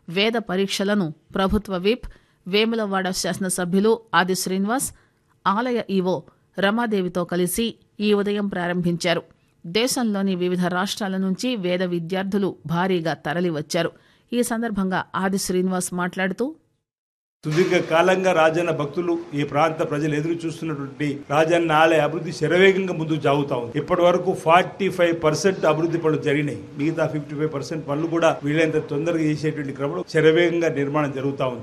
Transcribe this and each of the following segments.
వేద పరీక్షలను ప్రభుత్వ విప్ వేములవాడ శాసనసభ్యులు ఆది శ్రీనివాస్ ఆలయ ఈవో రమాదేవితో కలిసి ఈ ఉదయం ప్రారంభించారు దేశంలోని వివిధ రాష్ట్రాల నుంచి వేద విద్యార్థులు భారీగా తరలివచ్చారు ఈ సందర్భంగా ఆది శ్రీనివాస్ మాట్లాడుతూ సుదీర్ఘ కాలంగా రాజన్న భక్తులు ఈ ప్రాంత ప్రజలు ఎదురు చూస్తున్నటువంటి రాజన్న ఆలయ అభివృద్ధి శరవేగంగా ముందుకు సాగుతా ఉంది ఇప్పటి వరకు ఫార్టీ ఫైవ్ పర్సెంట్ అభివృద్ధి పనులు జరిగినాయి మిగతా ఫిఫ్టీ ఫైవ్ పర్సెంట్ పనులు కూడా వీలైనంత తొందరగా చేసేటువంటి క్రమంలో శరవేగంగా నిర్మాణం జరుగుతా ఉంది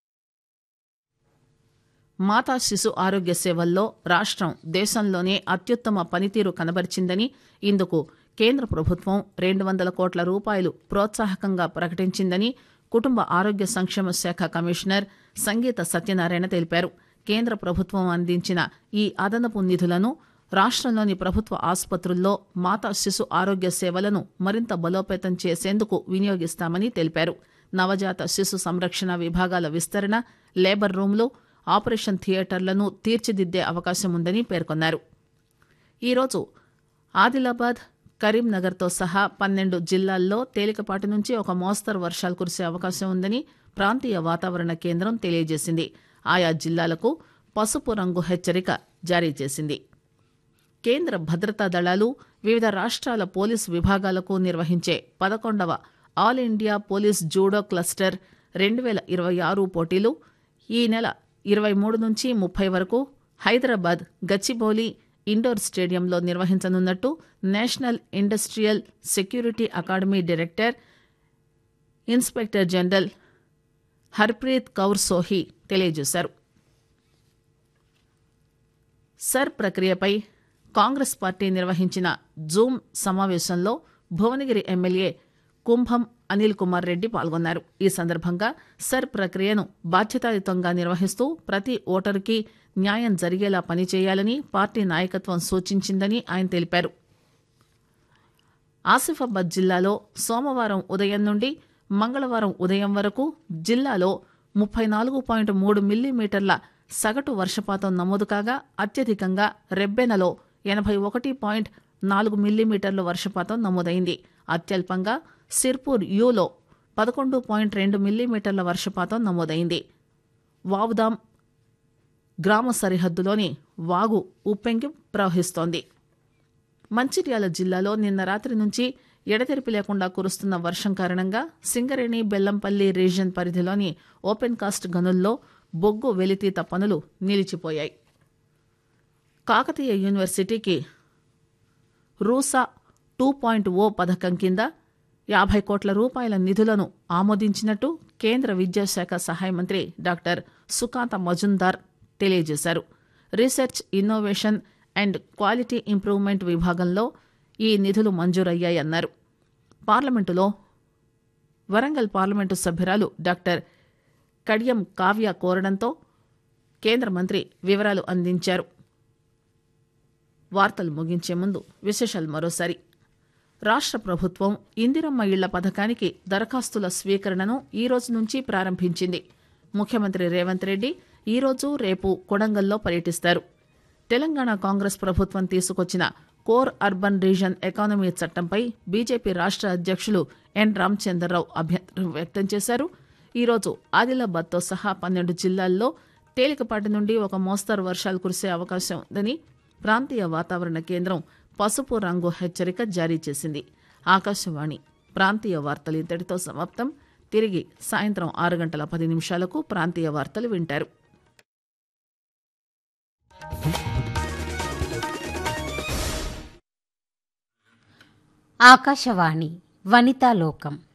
మాతా శిశు ఆరోగ్య సేవల్లో రాష్ట్రం దేశంలోనే అత్యుత్తమ పనితీరు కనబరిచిందని ఇందుకు కేంద్ర ప్రభుత్వం రెండు వందల కోట్ల రూపాయలు ప్రోత్సాహకంగా ప్రకటించిందని కుటుంబ ఆరోగ్య సంక్షేమ శాఖ కమిషనర్ సంగీత సత్యనారాయణ తెలిపారు కేంద్ర ప్రభుత్వం అందించిన ఈ అదనపు నిధులను రాష్ట్రంలోని ప్రభుత్వ ఆసుపత్రుల్లో మాతా శిశు ఆరోగ్య సేవలను మరింత బలోపేతం చేసేందుకు వినియోగిస్తామని తెలిపారు నవజాత శిశు సంరక్షణ విభాగాల విస్తరణ లేబర్ రూమ్లు ఆపరేషన్ థియేటర్లను తీర్చిదిద్దే అవకాశం ఉందని పేర్కొన్నారు ఈరోజు ఆదిలాబాద్ కరీంనగర్తో సహా పన్నెండు జిల్లాల్లో తేలికపాటి నుంచి ఒక మోస్తరు వర్షాలు కురిసే అవకాశం ఉందని ప్రాంతీయ వాతావరణ కేంద్రం తెలియజేసింది ఆయా జిల్లాలకు పసుపు రంగు హెచ్చరిక జారీ చేసింది కేంద్ర భద్రతా దళాలు వివిధ రాష్ట్రాల పోలీసు విభాగాలకు నిర్వహించే పదకొండవ all India police judo cluster రెండు వేల ఇరవై ఆరు పోటీలు ఈ నెల ఇరవై మూడు నుంచి ముప్పై వరకు హైదరాబాద్ గచ్చిబౌలి ఇండోర్ స్టేడియంలో నిర్వహించనున్నట్టు national industrial security academy director inspector general Harpreet Kaur Sohi తెలియజేశారు సర్ ప్రక్రియపై కాంగ్రెస్ పార్టీ నిర్వహించిన జూమ్ సమావేశంలో భువనగిరి ఎమ్మెల్యే కుంభం అనిల్ కుమార్ రెడ్డి పాల్గొన్నారు ఈ సందర్భంగా సర్ ప్రక్రియను బాధ్యతాయుతంగా నిర్వహిస్తూ ప్రతి ఓటరుకి న్యాయం జరిగేలా పనిచేయాలని పార్టీ నాయకత్వం సూచించిందని ఆయన తెలిపారు ఆసిఫాబాద్ జిల్లాలో సోమవారం ఉదయం నుండి మంగళవారం ఉదయం వరకు జిల్లాలో ముప్పై నాలుగు పాయింట్ మూడు మిల్లీమీటర్ల సగటు వర్షపాతం నమోదు కాగా అత్యధికంగా రెబ్బెనలో ఎనభై ఒకటి పాయింట్ నాలుగు మిల్లీమీటర్ల వర్షపాతం నమోదైంది అత్యల్పంగా సిర్పూర్ యూలో పదకొండు పాయింట్ రెండు మిల్లీమీటర్ల వర్షపాతం నమోదైంది వావుదాం గ్రామ సరిహద్దులోని వాగు ఉప్పెంగి ప్రవహిస్తోంది మంచిర్యాల జిల్లాలో నిన్న రాత్రి నుంచి ఎడతెరిపి లేకుండా కురుస్తున్న వర్షం కారణంగా సింగరేణి బెల్లంపల్లి రీజియన్ పరిధిలోని ఓపెన్ కాస్ట్ గనుల్లో బొగ్గు వెలితీత పనులు నిలిచిపోయాయి కాకతీయ యూనివర్సిటీకి రూసా టూ పాయింట్ ఓ పథకం కింద యాభై కోట్ల రూపాయల నిధులను ఆమోదించినట్టు కేంద్ర విద్యాశాఖ సహాయ మంత్రి డాక్టర్ సుకాంత మజుందార్ తెలియజేశారు research innovation and quality improvement విభాగంలో ఈ నిధులు మంజూరయ్యాయన్నారు పార్లమెంటులో వరంగల్ పార్లమెంటు సభ్యురాలు డాక్టర్ కడియం కావ్య కోరడంతో కేంద్ర మంత్రి వివరాలు అందించారు వార్తలు ముగించే ముందు విశేషాలు మరోసారి రాష్ట్ర ప్రభుత్వం ఇందిరమ్మ ఇళ్ల పథకానికి దరఖాస్తుల స్వీకరణను ఈ రోజు నుంచి ప్రారంభించింది ముఖ్యమంత్రి రేవంత్ రెడ్డి ఈ రోజు రేపు కొడంగల్లో పర్యటిస్తారు తెలంగాణ కాంగ్రెస్ ప్రభుత్వం తీసుకొచ్చిన కోర్ అర్బన్ రీజన్ ఎకానమీ చట్టంపై బీజేపీ రాష్ట్ర అధ్యక్షులు ఎన్ రామచంద్రరావు అభ్యంతరం వ్యక్తం చేశారు ఈరోజు ఆదిలాబాద్తో సహా పన్నెండు జిల్లాల్లో తేలికపాటి నుండి ఒక మోస్తరు వర్షాలు కురిసే అవకాశం ఉందని ప్రాంతీయ వాతావరణ కేంద్రం పసుపు రంగు హెచ్చరిక జారీ చేసింది ఆకాశవాణి ప్రాంతీయ వార్తలు ఇంతటితో సమాప్తం తిరిగి సాయంత్రం ఆరు గంటల పది నిమిషాలకు ప్రాంతీయ వార్తలు వింటారు ఆకాశవాణి వనితా లోకం